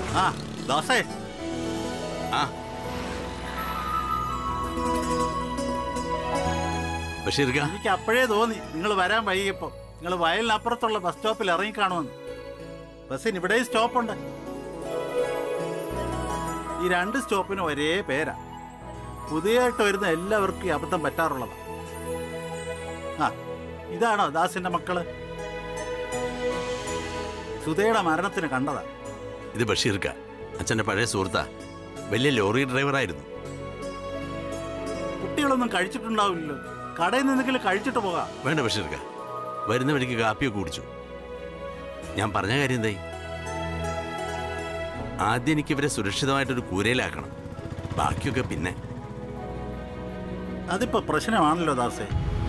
ആ ദാസേ ആ ബഷീർക്ക എനിക്ക് അപ്പോഴേ തോന്നി നിങ്ങൾ വരാൻ വൈകിയപ്പോ നിങ്ങൾ വയലിനപ്പുറത്തുള്ള ബസ് സ്റ്റോപ്പിൽ ഇറങ്ങിക്കാണുമെന്ന് ബസ്സിന് ഇവിടെയും സ്റ്റോപ്പുണ്ട് ഈ രണ്ട് സ്റ്റോപ്പിനും ഒരേ പേരാ പുതിയതായിട്ട് വരുന്ന എല്ലാവർക്കും ഈ അബദ്ധം പറ്റാറുള്ളതാ ആ ഇതാണോ ദാസിന്റെ മക്കള് സുധയുടെ മരണത്തിന് കണ്ടതാ ഇത് ബഷീർക്ക അച്ഛന്റെ പഴയ സുഹൃത്താ വലിയ ലോറി ഡ്രൈവറായിരുന്നു കുട്ടികളൊന്നും കഴിച്ചിട്ടുണ്ടാവില്ലല്ലോ കടയിൽ നിന്നെങ്കിലും കഴിച്ചിട്ട് പോകാം വേണ്ട ബഷീർക്ക വരുന്ന വഴിക്ക് കാപ്പിയൊക്കെ കുടിച്ചു ഞാൻ പറഞ്ഞ കാര്യം എന്തായി ആദ്യം എനിക്ക് ഇവരെ സുരക്ഷിതമായിട്ടൊരു കൂരയിലാക്കണം ബാക്കിയൊക്കെ പിന്നെ അതിപ്പോ പ്രശ്നമാണല്ലോ ദാസേ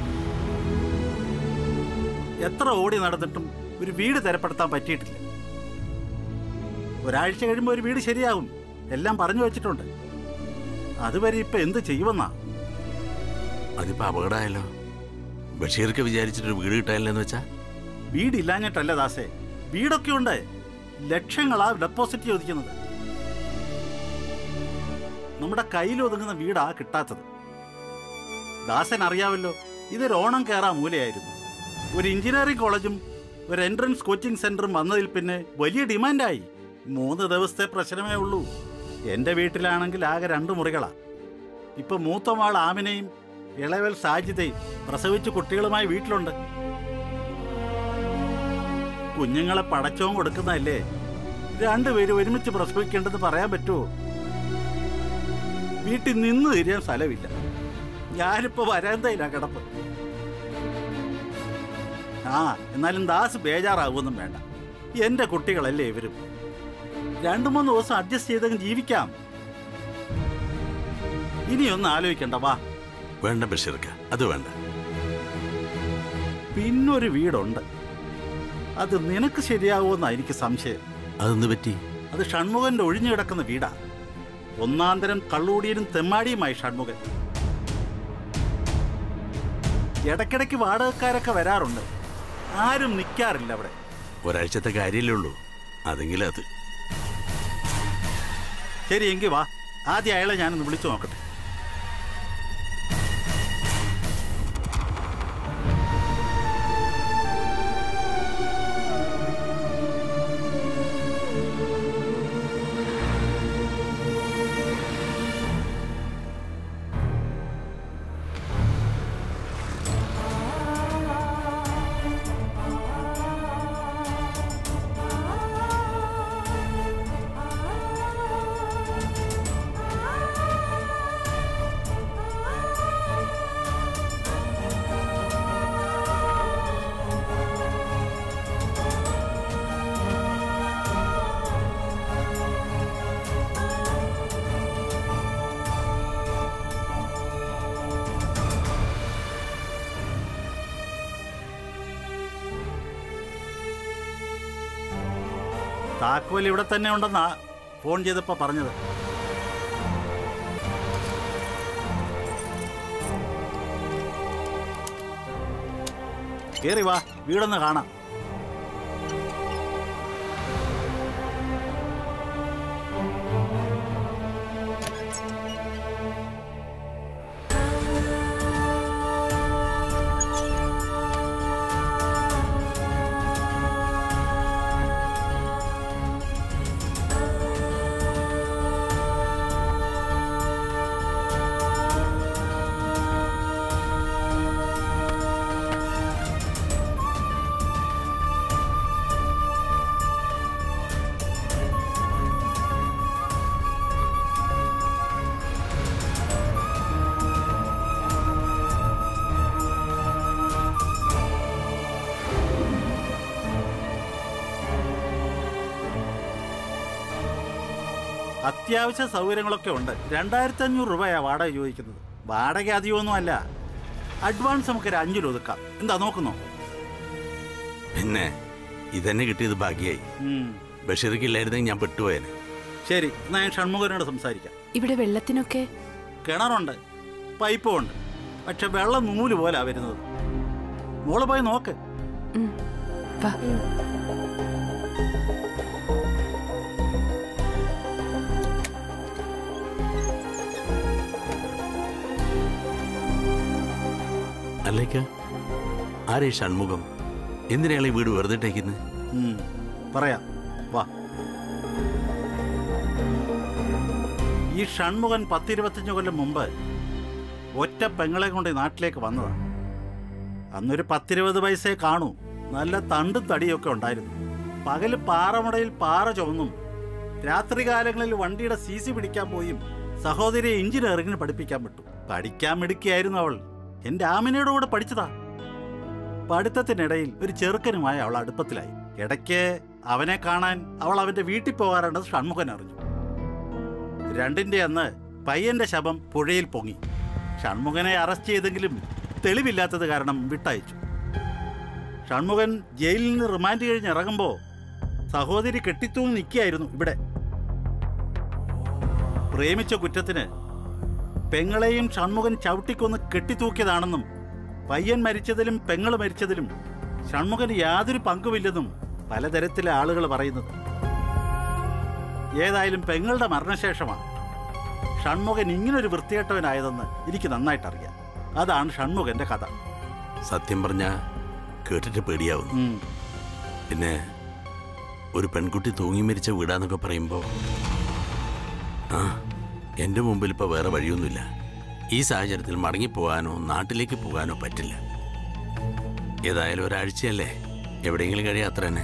എത്ര ഓടി നടന്നിട്ടും ഒരു വീട് തരപ്പെടുത്താൻ പറ്റിയിട്ടില്ല ഒരാഴ്ച കഴിയുമ്പോൾ ഒരു വീട് ശരിയാവും എല്ലാം പറഞ്ഞു വെച്ചിട്ടുണ്ട് അതുവരെ ഇപ്പൊ എന്ത് ചെയ്യുമെന്നാ അതിപ്പോ അപകടമായല്ലോ ബഷീർക്ക് വിചാരിച്ചിട്ടൊരു വീട് കിട്ടാനില്ലെന്ന് വെച്ചാ വീടില്ലാഞ്ഞിട്ടല്ല ദാസേ വീടൊക്കെ ഉണ്ട് ലക്ഷങ്ങളാ ഡെപ്പോസിറ്റ് ചോദിക്കുന്നത് നമ്മുടെ കയ്യിൽ ഒതുങ്ങുന്ന വീടാ കിട്ടാത്തത് ദാസൻ അറിയാമല്ലോ ഇതൊരു ഓണം കയറാ മൂലയായിരുന്നു ഒരു എഞ്ചിനീയറിംഗ് കോളേജും ഒരു എൻട്രൻസ് കോച്ചിങ് സെന്ററും വന്നതിൽ പിന്നെ വലിയ ഡിമാൻഡായി മൂന്ന് ദിവസത്തെ പ്രശ്നമേ ഉള്ളൂ എൻ്റെ വീട്ടിലാണെങ്കിൽ ആകെ രണ്ട് മുറികളാ ഇപ്പൊ മൂത്തമാൾ ആമിനെയും ഇളവൽ സാജിതയും പ്രസവിച്ച് കുട്ടികളുമായി വീട്ടിലുണ്ട് കുഞ്ഞുങ്ങളെ പടച്ചവും കൊടുക്കുന്നതല്ലേ രണ്ടുപേരും ഒരുമിച്ച് പ്രസവിക്കേണ്ടെന്ന് പറയാൻ പറ്റുമോ വീട്ടിൽ നിന്ന് തിരിയാൻ സ്ഥലമില്ല ഞാനിപ്പോ വരാന്തയില്ല കിടപ്പ് ആ എന്നാലും ദാസ് ബേജാറാവുമൊന്നും വേണ്ട എന്റെ കുട്ടികളല്ലേ ഇവരും രണ്ടു മൂന്ന് ദിവസം അഡ്ജസ്റ്റ് ചെയ്തങ്ങ് ജീവിക്കാം ഇനിയൊന്നും ആലോചിക്കണ്ട വാ വേണ്ട ബഷീർക്ക അത് വേണ്ട പിന്നൊരു വീടുണ്ട് അത് നിനക്ക് ശരിയാവുമെന്നാ എനിക്ക് സംശയം അതൊന്ന് പറ്റി അത് ഷൺമുഖന്റെ ഒഴിഞ്ഞു കിടക്കുന്ന വീടാ ഒന്നാന്തരം കള്ളൂടിയനും തെമ്മാടിയുമായി ഷൺമുഖൻ ഇടയ്ക്കിടയ്ക്ക് വാടകക്കാരൊക്കെ വരാറുണ്ട് ആരും നിൽക്കാറില്ല അവിടെ ഒരാഴ്ചത്തെ കാര്യമല്ലേ ഉള്ളൂ അതെങ്കിലും അത് ശരി എങ്കിൽ വാ ആദ്യം അയാളെ ഞാനൊന്ന് വിളിച്ചു നോക്കട്ടെ താക്കോൽ ഇവിടെ തന്നെ ഉണ്ടെന്നാ ഫോൺ ചെയ്തപ്പോ പറഞ്ഞത് കേറി വാ വീടൊന്ന് കാണാം അത്യാവശ്യ സൗകര്യങ്ങളൊക്കെ ഉണ്ട് രണ്ടായിരത്തി അഞ്ഞൂറ് രൂപയാ വാടക ചോദിക്കുന്നത് വാടക അധികമൊന്നും അല്ല അഡ്വാൻസ് നമുക്കൊരു അഞ്ഞൂറ് ഒതുക്കാം എന്താ നോക്കുന്നോ പിന്നെ ഇതന്നെ കിട്ടിയത് ഭാഗ്യായി ഉം. ബഷീർക്ക് ഇല്ലായിരുന്നെങ്കിൽ ഞാൻ പെട്ടുപോയേനെ ശരി എന്നാ ഞാൻ ഷൺമുഖനോട് സംസാരിക്കാം ഇവിടെ വെള്ളത്തിനൊക്കെ കിണറുണ്ട് പൈപ്പും ഉണ്ട് പക്ഷെ വെള്ളം നൂല് പോലാ വരുന്നത് മോള് പോയി നോക്ക് ഉം. വാ അല്ലേക്ക ആരേ ഷൺമുഖം എന്തിനാളെ ഈ വീട് വെറുതെ ഇട്ടേക്കുന്നത് ഉം, പറയാം വാ ഈ ഷൺമുഖൻ പത്തിരുപത്തഞ്ച് കൊല്ലം മുമ്പ് ഒറ്റ പെങ്ങളെ കൊണ്ട് ഈ നാട്ടിലേക്ക് വന്നതാണ് അന്നൊരു പത്തിരുപത് വയസ്സേ കാണൂ നല്ല തണ്ടും തടിയൊക്കെ ഉണ്ടായിരുന്നു പകല് പാറമടയിൽ പാറ ചുവന്നും രാത്രികാലങ്ങളിൽ വണ്ടിയുടെ സി സി പിടിക്കാൻ പോയും സഹോദരിയെ എഞ്ചിനീയറിംഗിന് പഠിപ്പിക്കാൻ വിട്ടു പഠിക്കാൻ മിടുക്കിയായിരുന്നു അവൾ എന്റെ ആമിനയുടെ കൂടെ പഠിച്ചതാ പഠിത്തത്തിനിടയിൽ ഒരു ചെറുക്കനുമായി അവൾ അടുപ്പത്തിലായി ഇടയ്ക്ക് അവനെ കാണാൻ അവൾ അവന്റെ വീട്ടിൽ പോകാറുണ്ടെന്ന് ഷൺമുഖൻ അറിഞ്ഞു രണ്ടിന്റെ അന്ന് പയ്യന്റെ ശവം പുഴയിൽ പൊങ്ങി ഷൺമുഖനെ അറസ്റ്റ് ചെയ്തെങ്കിലും തെളിവില്ലാത്തത് കാരണം വിട്ടയച്ചു ഷൺമുഖൻ ജയിലിൽ നിന്ന് റിമാൻഡ് കഴിഞ്ഞ് ഇറങ്ങുമ്പോൾ സഹോദരി കെട്ടിത്തൂങ്ങി നിൽക്കുകയായിരുന്നു ഇവിടെ പ്രേമിച്ച കുറ്റത്തിന് പെങ്ങളെയും ഷൺമുഖൻ ചവിട്ടിക്കൊന്ന് കെട്ടിത്തൂക്കിയതാണെന്നും പയ്യൻ മരിച്ചതിലും പെങ്ങൾ മരിച്ചതിലും ഷൺമുഖന് യാതൊരു പങ്കുമില്ലെന്നും പലതരത്തിലെ ആളുകൾ പറയുന്നത് ഏതായാലും പെങ്ങളുടെ മരണശേഷമാണ് ഷൺമുഖൻ ഇങ്ങനൊരു വൃത്തികെട്ടവനായതെന്ന് എനിക്ക് നന്നായിട്ട് അറിയാം അതാണ് ഷൺമുഖന്റെ കഥ സത്യം പറഞ്ഞ കേട്ടിട്ട് പേടിയാവുന്നു ഉം. പിന്നെ ഒരു പെൺകുട്ടി തൂങ്ങി മരിച്ച വീടാന്നൊക്കെ പറയുമ്പോ ആ എന്റെ മുമ്പിൽ ഇപ്പൊ വേറെ വഴിയൊന്നുമില്ല ഈ സാഹചര്യത്തിൽ മടങ്ങിപ്പോകാനോ നാട്ടിലേക്ക് പോകാനോ പറ്റില്ല ഏതായാലും ഒരാഴ്ചയല്ലേ എവിടെയെങ്കിലും കഴിയാം അത്ര തന്നെ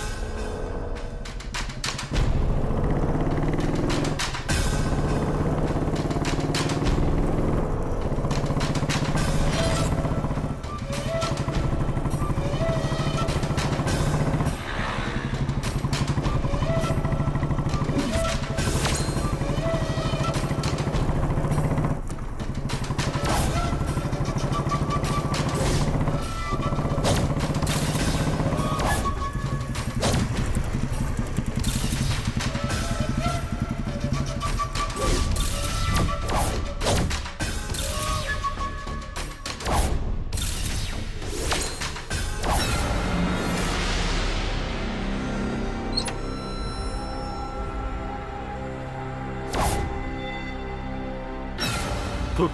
ഥു.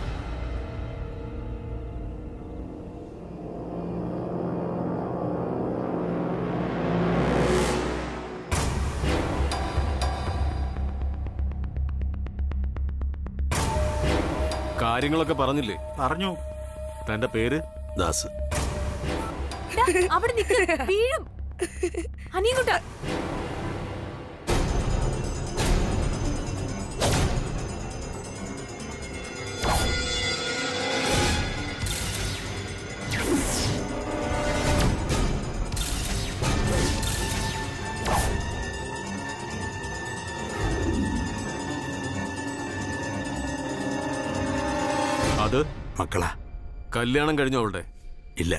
കാര്യങ്ങളൊക്കെ പറഞ്ഞില്ലേ പറഞ്ഞു തന്റെ പേര് ദാസ് ഡാ, അവിടെ നിക്ക് വീഴും അനിയൻകുട്ട അത് മക്കളാ കല്യാണം കഴിഞ്ഞോ അവളുടെ ഇല്ല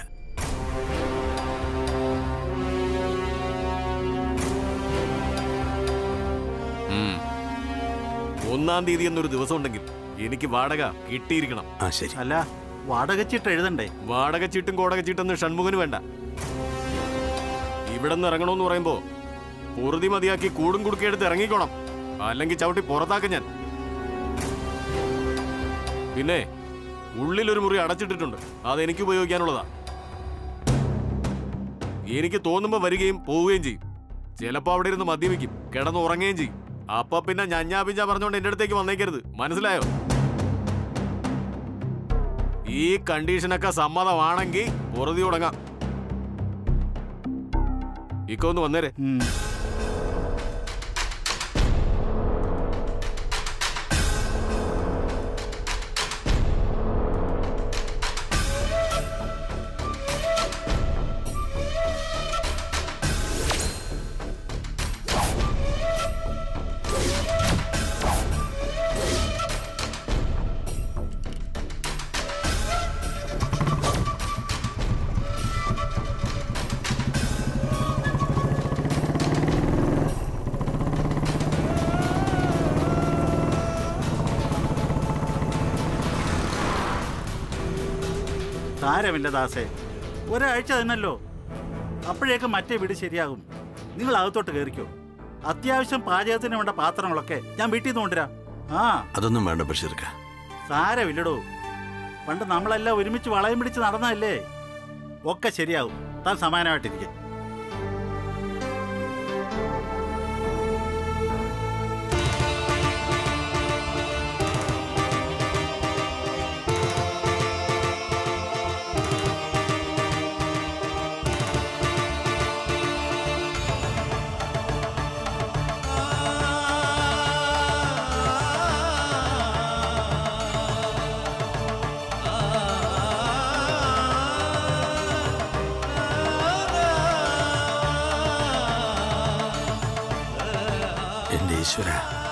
ഉം. ഒന്നാം തീയതി എന്നൊരു ദിവസം ഉണ്ടെങ്കിൽ എനിക്ക് വാടക കിട്ടിയിരിക്കണം ആ ശരി അല്ല വാടക ചീട്ട് എഴുതണ്ടേ വാടക ചീട്ടും കോടക ചീട്ടൊന്നും ഷൺമുഖന് വേണ്ട ഇവിടെ നിന്ന് ഇറങ്ങണമെന്ന് പറയുമ്പോ പൊറുതി മതിയാക്കി കൂടും കുടുക്കിയെടുത്ത് ഇറങ്ങിക്കോണം അല്ലെങ്കിൽ ചവിട്ടി പുറത്താക്ക ഞാൻ പിന്നെ ഉള്ളിലൊരു മുറി അടച്ചിട്ടിട്ടുണ്ട് അത് എനിക്ക് ഉപയോഗിക്കാനുള്ളതാ എനിക്ക് തോന്നുമ്പോ വരികയും പോവുകയും ചെയ്യും ചിലപ്പോ അവിടെ ഇരുന്ന് മദ്യപിക്കും കിടന്ന് ഉറങ്ങുകയും ചെയ്യും അപ്പൊ പിന്നെ ഞഞ്ഞാ പിഞ്ഞാ പറഞ്ഞോണ്ട് എന്റെ അടുത്തേക്ക് വന്നേക്കരുത് മനസ്സിലായോ ഈ കണ്ടീഷനൊക്കെ സമ്മതമാണെങ്കിൽ പൊറുതി തുടങ്ങാം ഇക്ക ഒന്ന് വന്നേരെ ഉം. സാരമില്ല ദാസേ ഒരാഴ്ച തന്നല്ലോ അപ്പോഴേക്കും മറ്റേ വീട് ശരിയാകും നിങ്ങൾ അകത്തോട്ട് കയറിക്കോ അത്യാവശ്യം പാചകത്തിന് വേണ്ട പാത്രങ്ങളൊക്കെ ഞാൻ വീട്ടിൽ നിന്ന് കൊണ്ടുവരാം ആ അതൊന്നും വേണ്ട ബഷീർക്ക സാരമില്ലടോ പണ്ട് നമ്മളെല്ലാം ഒരുമിച്ച് വളയം പിടിച്ച് നടന്നതല്ലേ ഒക്കെ ശരിയാവും താൻ സമാനമായിട്ടിരിക്കെ എന്റെ ഈശ്വര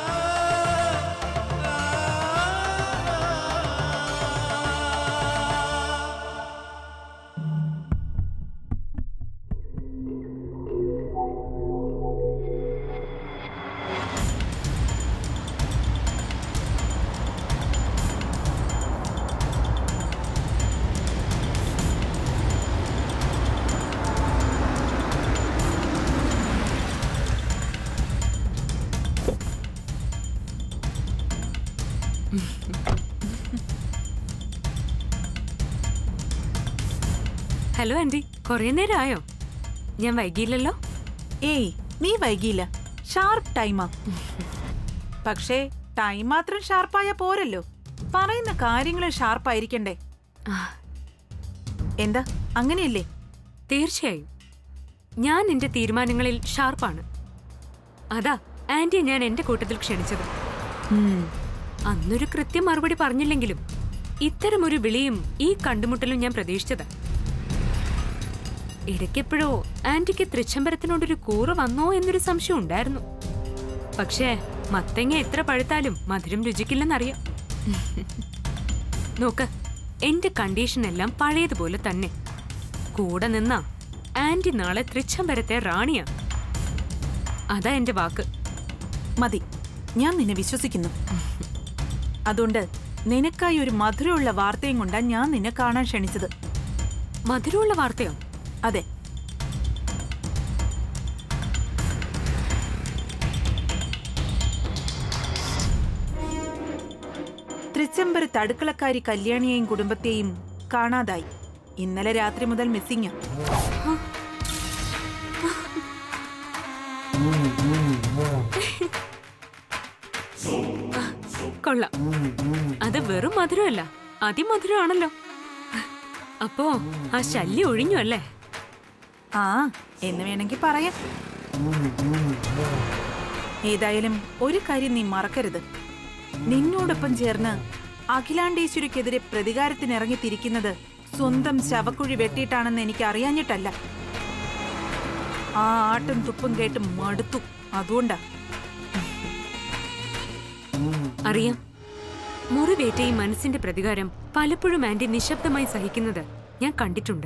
ഹലോ ആന്റി കുറേ നേരമായോ ഞാൻ വൈകിയില്ലല്ലോ ഏയ് നീ വൈകിയില്ല ഷാർപ്പ് ടൈമാ പക്ഷേ ടൈം മാത്രം ഷാർപ്പായ പോരല്ലോ പറയുന്ന കാര്യങ്ങൾ ഷാർപ്പായിരിക്കണ്ടേ ആ, എന്താ അങ്ങനെയല്ലേ തീർച്ചയായും ഞാൻ എന്റെ തീരുമാനങ്ങളിൽ ഷാർപ്പാണ് അതാ ആന്റിയെ ഞാൻ എന്റെ കൂട്ടത്തിൽ ക്ഷണിച്ചത് ഉം, അന്നൊരു കൃത്യം മറുപടി പറഞ്ഞില്ലെങ്കിലും ഇത്തരമൊരു വിളിയും ഈ കണ്ടുമുട്ടലും ഞാൻ പ്രതീക്ഷിച്ചതാ ഇടയ്ക്കെപ്പോഴോ ആന്റിക്ക് തൃച്ചംബരത്തിനോടൊരു കൂറ് വന്നോ എന്നൊരു സംശയം ഉണ്ടായിരുന്നു പക്ഷേ മത്തങ്ങ എത്ര പഴുത്താലും മധുരം രുചിക്കില്ലെന്നറിയാം നോക്ക് എന്റെ കണ്ടീഷൻ എല്ലാം പഴയതുപോലെ തന്നെ കൂടെ നിന്നാ ആന്റി നാളെ തൃച്ചംബരത്തെ റാണിയാ അതാ എന്റെ വാക്ക് മതി ഞാൻ നിന്നെ വിശ്വസിക്കുന്നു അതുകൊണ്ട് നിനക്കായി ഒരു മധുരമുള്ള വാർത്തയും കൊണ്ടാ ഞാൻ നിന്നെ കാണാൻ ക്ഷണിച്ചത് മധുരമുള്ള വാർത്തയോ അതെ തൃച്ചംബരത്ത് അടുക്കളക്കാരി കല്യാണിയെയും കുടുംബത്തെയും കാണാതായി ഇന്നലെ രാത്രി മുതൽ മിസ്സിംഗ് കൊള്ളാം അത് വെറും മധുരമല്ല അതിമധുരമാണല്ലോ അപ്പോ ആ ശല്യം ഒഴിഞ്ഞു അല്ലേ ആ എന്ന് വേണമെങ്കിൽ പറയാം ഏതായാലും ഒരു കാര്യം നീ മറക്കരുത് നിന്നോടൊപ്പം ചേർന്ന് അഖിലാണ്ടേശ്വരിക്കെതിരെ പ്രതികാരത്തിനിറങ്ങി തിരിക്കുന്നത് സ്വന്തം ശവക്കുഴി വെട്ടിയിട്ടാണെന്ന് എനിക്ക് അറിയാഞ്ഞിട്ടല്ല ആ ആട്ടും തുപ്പും കേട്ട് മടുത്തു അതുകൊണ്ടാ അറിയാം മുറിവേറ്റ ഈ മനസ്സിന്റെ പ്രതികാരം പലപ്പോഴും ആന്റി നിശബ്ദമായി സഹിക്കുന്നത് ഞാൻ കണ്ടിട്ടുണ്ട്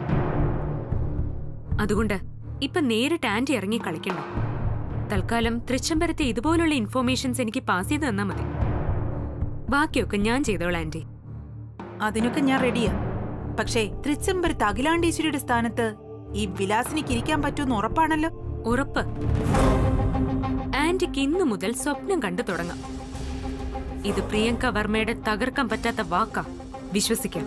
അതുകൊണ്ട് ഇപ്പൊ നേരിട്ട് ആന്റി ഇറങ്ങി കളിക്കണ്ട തൽക്കാലം തൃച്ചംബരത്തെ ഇതുപോലുള്ള ഇൻഫോർമേഷൻസ് എനിക്ക് പാസ് ചെയ്ത് തന്നാ മതി ബാക്കിയൊക്കെ ഞാൻ ചെയ്തോളാം ആന്റി അതിനൊക്കെ ഞാൻ റെഡിയാ പക്ഷേ തൃച്ചംബരത്ത് അഖിലാണ്ടേശ്വരിയുടെ സ്ഥാനത്ത് ഈ വിലാസിനിക്ക് ഇരിക്കാൻ പറ്റുമെന്ന് ഉറപ്പാണല്ലോ ഉറപ്പ് ആന്റിക്ക് ഇന്നു മുതൽ സ്വപ്നം കണ്ടു തുടങ്ങാം ഇത് പ്രിയങ്ക വർമ്മയുടെ തകർക്കാൻ പറ്റാത്ത വാക്കാ വിശ്വസിക്കാം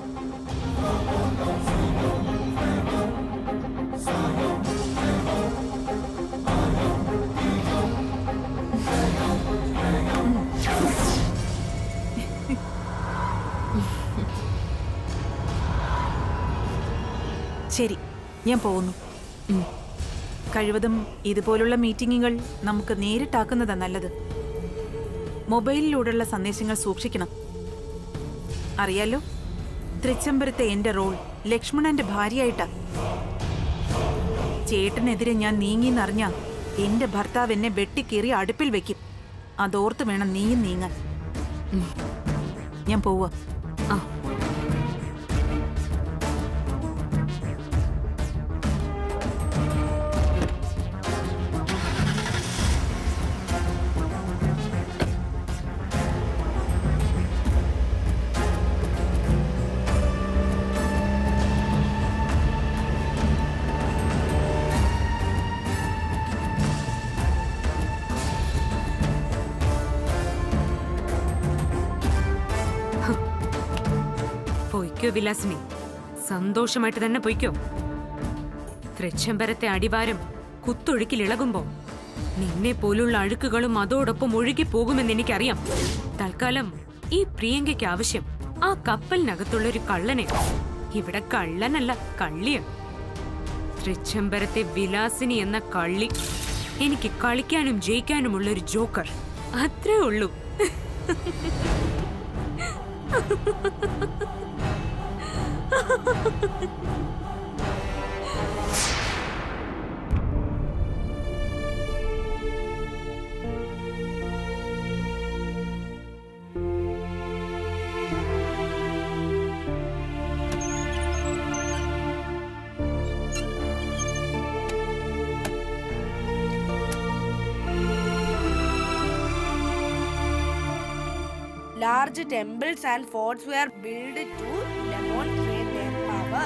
ശരി ഞാൻ പോകുന്നു ഉം. കഴിവതും ഇതുപോലുള്ള മീറ്റിങ്ങുകൾ നമുക്ക് നേരിട്ടാക്കുന്നതാ നല്ലത് മൊബൈലിലൂടെയുള്ള സന്ദേശങ്ങൾ സൂക്ഷിക്കണം അറിയാലോ തൃച്ചംബരത്തെ എന്റെ റോൾ ലക്ഷ്മണന്റെ ഭാര്യയായിട്ടാ ചേട്ടനെതിരെ ഞാൻ നീങ്ങിന്നറിഞ്ഞ എന്റെ ഭർത്താവ് എന്നെ വെട്ടിക്കേറി അടുപ്പിൽ വെക്കും അതോർത്ത് വേണം നീയും നീങ്ങാൻ ഉം. ഞാൻ പോവാ ആ പൊയ്ക്കോ വിലാസിനി സന്തോഷമായിട്ട് തന്നെ പൊയ്ക്കോ തൃച്ചംബരത്തെ അടിവാരം കുത്തൊഴുക്കിൽ ഇളകുമ്പോ നിന്നെ പോലുള്ള അഴുക്കുകളും അതോടൊപ്പം ഒഴുകി പോകുമെന്ന് എനിക്കറിയാം തൽക്കാലം ഈ പ്രിയങ്കയ്ക്ക് ആവശ്യം ആ കപ്പലിനകത്തുള്ള ഒരു കള്ളനെ ഇവിടെ കള്ളനല്ല കള്ളിയാണ് തൃച്ചംബരത്തെ വിലാസിനി എന്ന കള്ളി എനിക്ക് കളിക്കാനും ജയിക്കാനുമുള്ള ഒരു ജോക്കർ അത്രേ ഉള്ളൂ Large temples and forts were built to demonstrate their power.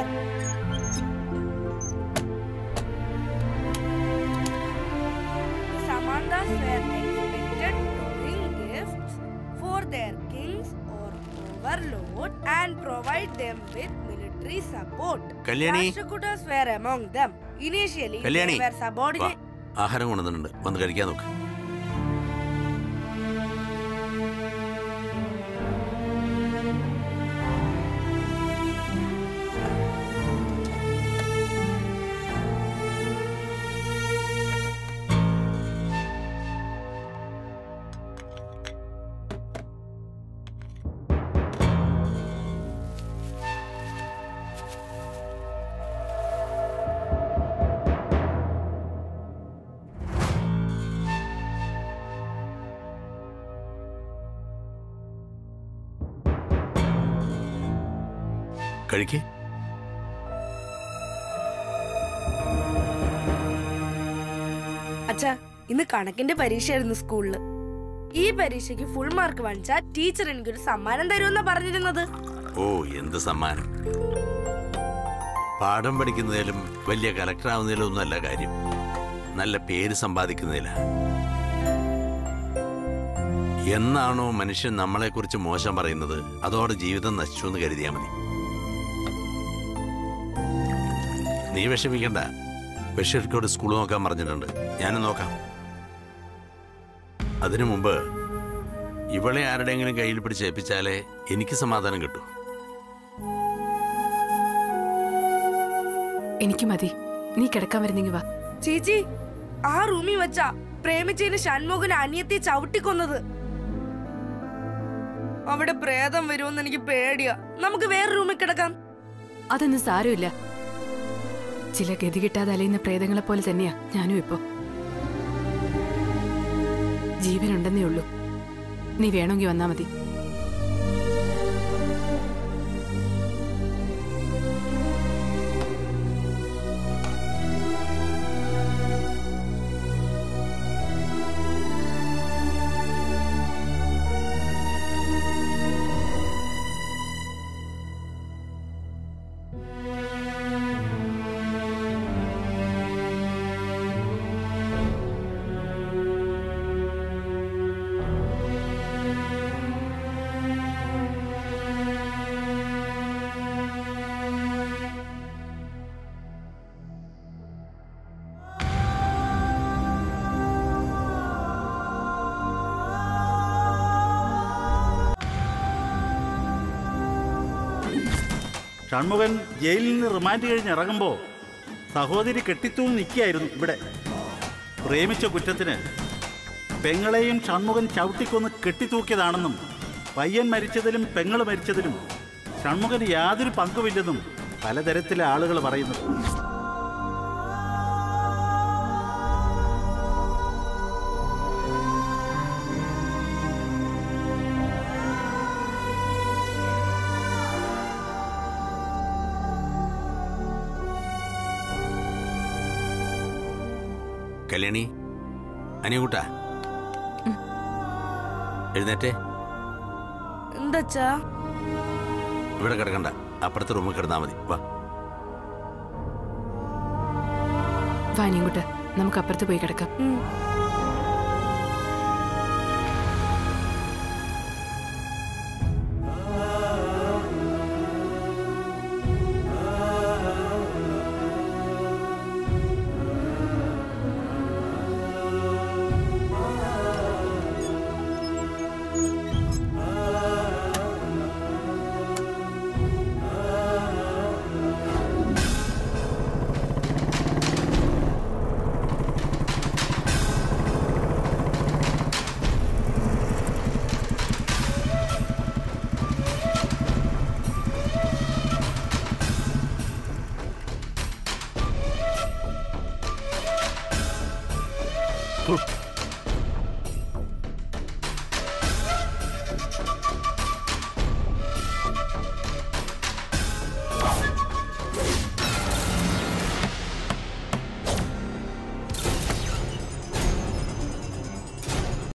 The Samantas were expected to bring gifts for their kings or overlord and provide them with military support. Kalyani Rashtrakutas were among them. Initially, Kalyani they were വാ, subordinate. ആഹാരം കൊണ്ടുവന്നിട്ടുണ്ട് വന്ന് കഴിക്കാൻ നോക്ക് കഴിക്കേ അച്ഛാ ഇന്ന് കണക്കിന്റെ പരീക്ഷയായിരുന്നു സ്കൂളില് ഈ പരീക്ഷയ്ക്ക് ഫുൾ മാർക്ക് വാങ്ങിച്ചാൽ ടീച്ചർ എനിക്കൊരു സമ്മാനം തരുമെന്നാ പറഞ്ഞിരുന്നത് ഓ എന്ത് സമ്മാനം പാഠം പഠിക്കുന്നതിലും വലിയ കലക്ടർ ആവുന്നതിലും ഒന്നല്ല കാര്യം നല്ല പേര് സമ്പാദിക്കുന്നതില എന്നാണോ മനുഷ്യൻ നമ്മളെക്കുറിച്ച് മോശം പറയുന്നത് അതോടെ ജീവിതം നശിച്ചു എന്ന് കരുതിയാൽ മതി നീ വിഷമിക്കണ്ട ബഷീർക്കോട് സ്കൂൾ നോക്കാൻ പറഞ്ഞിട്ടുണ്ട് ഞാനും നോക്കാം അതിനു മുമ്പ് ഇവളെ ആരുടെയെങ്കിലും കയ്യിൽ പിടിച്ച് ഏൽപ്പിച്ചാലേ എനിക്ക് സമാധാനം കിട്ടൂ എനിക്ക് മതി നീ കിടക്കാൻ വരുന്നെങ്കി വാ ചേച്ചി ആ റൂമിൽ വെച്ചാ പ്രേമിച്ചതിന് ഷൺമുഖൻ അനിയത്തെ ചവിട്ടിക്കൊന്നത് അവിടെ പ്രേതം വരുമെന്ന് എനിക്ക് പേടിയാ നമുക്ക് വേറെ റൂമിൽ കിടക്കാം അതൊന്നും സാരമില്ല ചില ഗതി കിട്ടാതെ അലയുന്ന പ്രേതങ്ങളെ പോലെ തന്നെയാ ഞാനും ഇപ്പോ ജീവനുണ്ടെന്നേ ഉള്ളൂ നീ വേണമെങ്കിൽ വന്നാ മതി ഷൺമുഖൻ ജയിലിൽ നിന്ന് റിമാൻഡ് കഴിഞ്ഞ് ഇറങ്ങുമ്പോൾ സഹോദരി കെട്ടിത്തൂങ്ങി നിൽക്കുകയായിരുന്നു ഇവിടെ പ്രേമിച്ച കുറ്റത്തിന് പെങ്ങളെയും ഷൺമുഖൻ ചവിട്ടിക്കൊന്ന് കെട്ടിത്തൂക്കിയതാണെന്നും പയ്യൻ മരിച്ചതിലും പെങ്ങൾ മരിച്ചതിലും ഷൺമുഖന് യാതൊരു പങ്കുമില്ലെന്നും പലതരത്തിലെ ആളുകൾ പറയുന്നു കല്യാണി അനിയകൂട്ട എഴുന്നേറ്റേ എന്താച്ചാ ഇവിടെ കിടക്കണ്ട അപ്പുറത്തെ റൂമിൽ കിടന്നാ മതി വാ വാ ഇങ്ങോട്ട് നമുക്ക് അപ്പുറത്ത് പോയി കിടക്കാം ഉം.